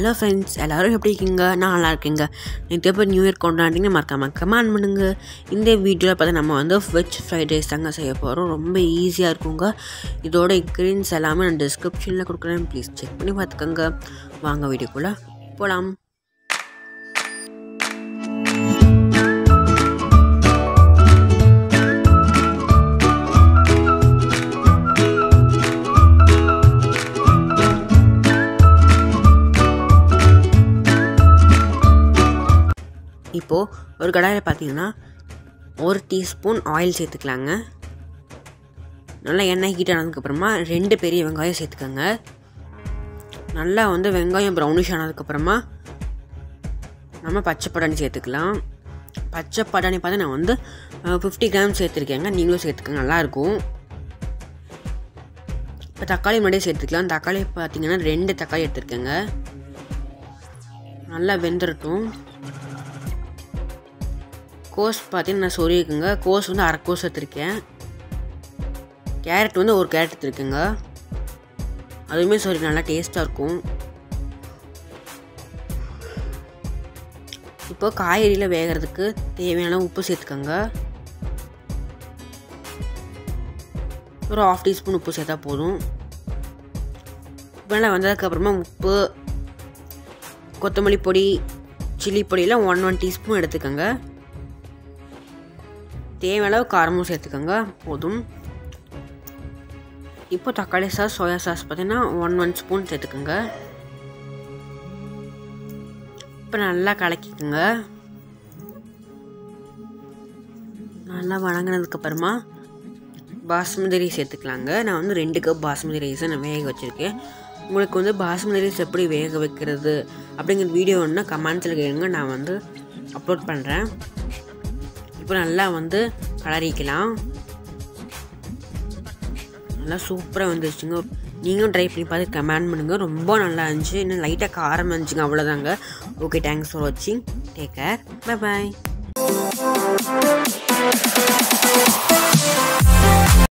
hello friends எல்லோரும் எப்படி இருக்கீங்க நான் நல்லா இருக்கேங்க நேற்று எப்போ நியூ இயர் கொண்டாடிங்க மறக்காம கமெண்ட் பண்ணுங்க இந்த வீடியோவில் பார்த்தா நம்ம வந்து வெஜ் ஃப்ரைட் ரைஸ் தாங்க செய்ய போகிறோம் ரொம்ப ஈஸியாக இருக்குங்க இதோட இன்க்ரீடியன்ஸ் எல்லாமே நான் டிஸ்கிரிப்ஷனில் கொடுக்குறேன் ப்ளீஸ் செக் பண்ணி பார்த்துக்கோங்க வாங்க வீடியோக்குள்ளே போகலாம் இப்போது ஒரு கடாயில் பார்த்தீங்கன்னா ஒரு டீஸ்பூன் ஆயில் சேர்த்துக்கலாங்க நல்லா எண்ணெய் ஹீட் ஆனதுக்கப்புறமா ரெண்டு பெரிய வெங்காயம் சேர்த்துக்கோங்க நல்லா வந்து வெங்காயம் ப்ரௌனிஷ் ஆனதுக்கப்புறமா நம்ம பச்சை பட்டாணி சேர்த்துக்கலாம் பச்சை பட்டாணி பார்த்து நான் வந்து ஃபிஃப்டி கிராம் சேர்த்துருக்கேங்க நீங்களும் சேர்த்துக்கங்க நல்லாயிருக்கும் இப்போ தக்காளி முன்னாடியே சேர்த்துக்கலாம் தக்காளி பார்த்தீங்கன்னா ரெண்டு தக்காளி எடுத்துருக்கேங்க நல்லா வெந்துடட்டும் கோஸ் பார்த்தீங்கன்னா நான் சொல்லியிருக்கேங்க கோஸ் வந்து அரை கோஸ் எடுத்திருக்கேன் கேரட் வந்து ஒரு கேரட் எடுத்துருக்கேங்க அதுவுமே சொல்லி நல்லா டேஸ்ட்டாக இருக்கும் இப்போ காய்கறியில் வேகிறதுக்கு தேவையான உப்பு சேர்த்துக்கோங்க ஒரு ஆஃப் டீஸ்பூன் உப்பு சேர்த்தா போதும் இப்போ நல்லா வந்ததுக்கப்புறமா உப்பு கொத்தமல்லி பொடி சில்லி பொடியெல்லாம் ஒன் ஒன் டீஸ்பூன் எடுத்துக்கோங்க தேவையான அளவு காரமும் சேர்த்துக்கோங்க போதும் இப்போ தக்காளி சாஸ் சோயா சாஸ் பார்த்தீங்கன்னா ஒன் ஒன் ஸ்பூன் சேர்த்துக்கோங்க இப்போ நல்லா கலக்கிக்கோங்க நல்லா வணங்கினதுக்கப்புறமா பாஸ்மதி ரைஸ் சேர்த்துக்கலாங்க நான் வந்து ரெண்டு கப் பாஸ்மதி ரைஸை நான் வேக வச்சுருக்கேன் உங்களுக்கு வந்து பாஸ்மதி ரைஸ் எப்படி வேக வைக்கிறது அப்படிங்கிற வீடியோ ஒன்று கமெண்ட்ஸில் கேளுங்க நான் வந்து அப்லோட் பண்ணுறேன் இப்போ நல்லா வந்து கலரிக்கலாம் நல்லா சூப்பராக வந்துருச்சுங்க நீங்களும் ட்ரை பண்ணி பார்த்து கமெண்ட் பண்ணுங்கள் ரொம்ப நல்லா இருந்துச்சு இன்னும் லைட்டாக காரம் இருந்துச்சுங்க அவ்வளோதாங்க ஓகே தேங்க்ஸ் ஃபார் வாட்சிங் டேக் கேர் பை பாய்